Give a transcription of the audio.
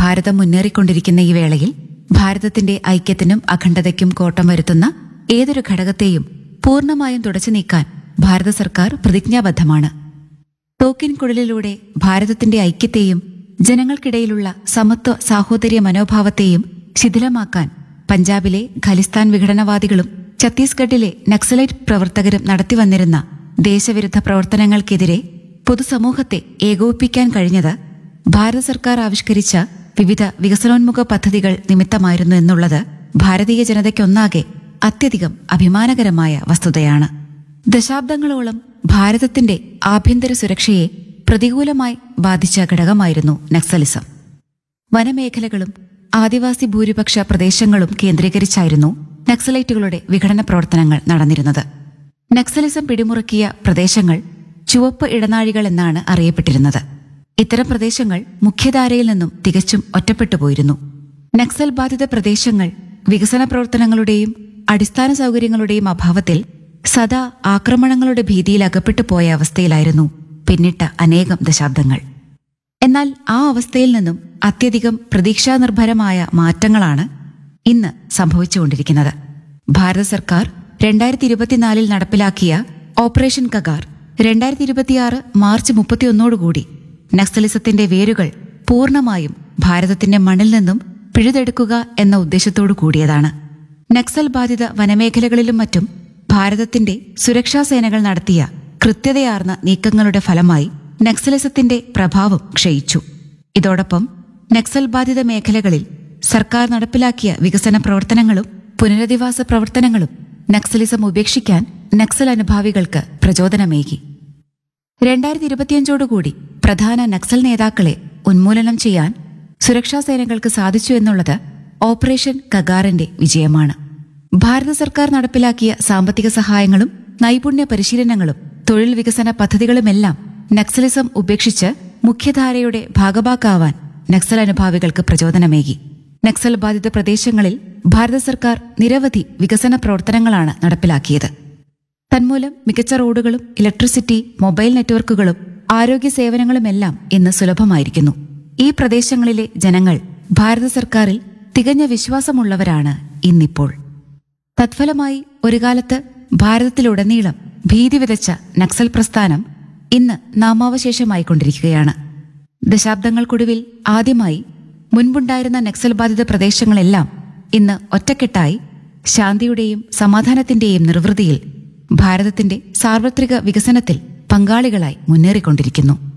ഭാരതം മുന്നേറിക്കൊണ്ടിരിക്കുന്ന ഈ വേളയിൽ ഭാരതത്തിന്റെ ഐക്യത്തിനും അഖണ്ഡതയ്ക്കും കോട്ടം വരുത്തുന്ന ഏതൊരു ഘടകത്തെയും പൂർണ്ണമായും തുടച്ചു നീക്കാൻ ഭാരത സർക്കാർ പ്രതിജ്ഞാബദ്ധമാണ് തോക്കിൻ കുഴലിലൂടെ ഭാരതത്തിന്റെ ഐക്യത്തെയും ജനങ്ങൾക്കിടയിലുള്ള സമത്വ സാഹോദര്യ മനോഭാവത്തെയും ശിഥിലമാക്കാൻ പഞ്ചാബിലെ ഖലിസ്ഥാൻ വിഘടനവാദികളും ഛത്തീസ്ഗഡിലെ നക്സലൈറ്റ് പ്രവർത്തകരും നടത്തിവന്നിരുന്ന ദേശവിരുദ്ധ പ്രവർത്തനങ്ങൾക്കെതിരെ പൊതുസമൂഹത്തെ ഏകോപിപ്പിക്കാൻ കഴിഞ്ഞത് ഭാരത സർക്കാർ ആവിഷ്കരിച്ച വിവിധ വികസനോന്മുഖ പദ്ധതികൾ നിമിത്തമായിരുന്നു എന്നുള്ളത് ഭാരതീയ ജനതയ്ക്കൊന്നാകെ അത്യധികം അഭിമാനകരമായ വസ്തുതയാണ് ദശാബ്ദങ്ങളോളം ഭാരതത്തിന്റെ ആഭ്യന്തര സുരക്ഷയെ പ്രതികൂലമായി ബാധിച്ച ഘടകമായിരുന്നു നക്സലിസം വനമേഖലകളും ആദിവാസി ഭൂരിപക്ഷ പ്രദേശങ്ങളും കേന്ദ്രീകരിച്ചായിരുന്നു നക്സലൈറ്റുകളുടെ വിഘടന പ്രവർത്തനങ്ങൾ നടന്നിരുന്നത് നക്സലിസം പിടിമുറുക്കിയ പ്രദേശങ്ങൾ ചുവപ്പ് ഇടനാഴികൾ എന്നാണ് അറിയപ്പെട്ടിരുന്നത് ഇത്തരം പ്രദേശങ്ങൾ മുഖ്യധാരയിൽ നിന്നും തികച്ചും ഒറ്റപ്പെട്ടുപോയിരുന്നു നക്സൽ ബാധിത പ്രദേശങ്ങൾ വികസന പ്രവർത്തനങ്ങളുടെയും അടിസ്ഥാന സൗകര്യങ്ങളുടെയും അഭാവത്തിൽ സദാ ആക്രമണങ്ങളുടെ ഭീതിയിൽ അകപ്പെട്ടു പോയ അവസ്ഥയിലായിരുന്നു പിന്നിട്ട അനേകം ദശാബ്ദങ്ങൾ എന്നാൽ ആ അവസ്ഥയിൽ നിന്നും അത്യധികം പ്രതീക്ഷാനിർഭരമായ മാറ്റങ്ങളാണ് ഇന്ന് സംഭവിച്ചുകൊണ്ടിരിക്കുന്നത് ഭാരത സർക്കാർ രണ്ടായിരത്തി ഇരുപത്തിനാലിൽ നടപ്പിലാക്കിയ ഓപ്പറേഷൻ കഗാർ രണ്ടായിരത്തി ഇരുപത്തിയാറ് മാർച്ച് മുപ്പത്തിയൊന്നോടുകൂടി നക്സലിസത്തിന്റെ വേരുകൾ പൂർണ്ണമായും ഭാരതത്തിന്റെ മണ്ണിൽ നിന്നും പിഴുതെടുക്കുക എന്ന ഉദ്ദേശത്തോടു കൂടിയതാണ് നക്സൽ ബാധിത വനമേഖലകളിലും മറ്റും ഭാരതത്തിന്റെ സുരക്ഷാ സേനകൾ നടത്തിയ കൃത്യതയാർന്ന നീക്കങ്ങളുടെ ഫലമായി നക്സലിസത്തിന്റെ പ്രഭാവം ക്ഷയിച്ചു ഇതോടൊപ്പം നക്സൽ ബാധിത മേഖലകളിൽ സർക്കാർ നടപ്പിലാക്കിയ വികസന പ്രവർത്തനങ്ങളും പുനരധിവാസ പ്രവർത്തനങ്ങളും നക്സലിസം ഉപേക്ഷിക്കാൻ നക്സൽ അനുഭാവികൾക്ക് പ്രചോദനമേകി രണ്ടായിരത്തി ഇരുപത്തിയഞ്ചോടുകൂടി പ്രധാന നക്സൽ നേതാക്കളെ ഉന്മൂലനം ചെയ്യാൻ സുരക്ഷാ സേനകൾക്ക് സാധിച്ചു എന്നുള്ളത് ഓപ്പറേഷൻ കഗാറിന്റെ വിജയമാണ് ഭാരത സർക്കാർ നടപ്പിലാക്കിയ സാമ്പത്തിക സഹായങ്ങളും നൈപുണ്യ പരിശീലനങ്ങളും തൊഴിൽ വികസന പദ്ധതികളുമെല്ലാം നക്സലിസം ഉപേക്ഷിച്ച് മുഖ്യധാരയുടെ ഭാഗഭാക്കാവാൻ നക്സൽ അനുഭാവികൾക്ക് പ്രചോദനമേകി നക്സൽ ബാധിത പ്രദേശങ്ങളിൽ ഭാരത സർക്കാർ നിരവധി വികസന പ്രവർത്തനങ്ങളാണ് നടപ്പിലാക്കിയത് തന്മൂലം മികച്ച റോഡുകളും ഇലക്ട്രിസിറ്റി മൊബൈൽ നെറ്റ്വർക്കുകളും ആരോഗ്യ സേവനങ്ങളുമെല്ലാം ഇന്ന് സുലഭമായിരിക്കുന്നു ഈ പ്രദേശങ്ങളിലെ ജനങ്ങൾ ഭാരത സർക്കാരിൽ തികഞ്ഞ വിശ്വാസമുള്ളവരാണ് ഇന്നിപ്പോൾ തത്ഫലമായി ഒരു കാലത്ത് ഭാരതത്തിലുടനീളം ഭീതി വിതച്ച നക്സൽ പ്രസ്ഥാനം ഇന്ന് നാമാവശേഷമായിക്കൊണ്ടിരിക്കുകയാണ് ദശാബ്ദങ്ങൾക്കൊടുവിൽ ആദ്യമായി മുൻപുണ്ടായിരുന്ന നക്സൽ ബാധിത പ്രദേശങ്ങളെല്ലാം ഇന്ന് ഒറ്റക്കെട്ടായി ശാന്തിയുടെയും സമാധാനത്തിന്റെയും നിർവൃതിയിൽ ഭാരതത്തിന്റെ സാർവത്രിക വികസനത്തിൽ പങ്കാളികളായി മുന്നേറിക്കൊണ്ടിരിക്കുന്നു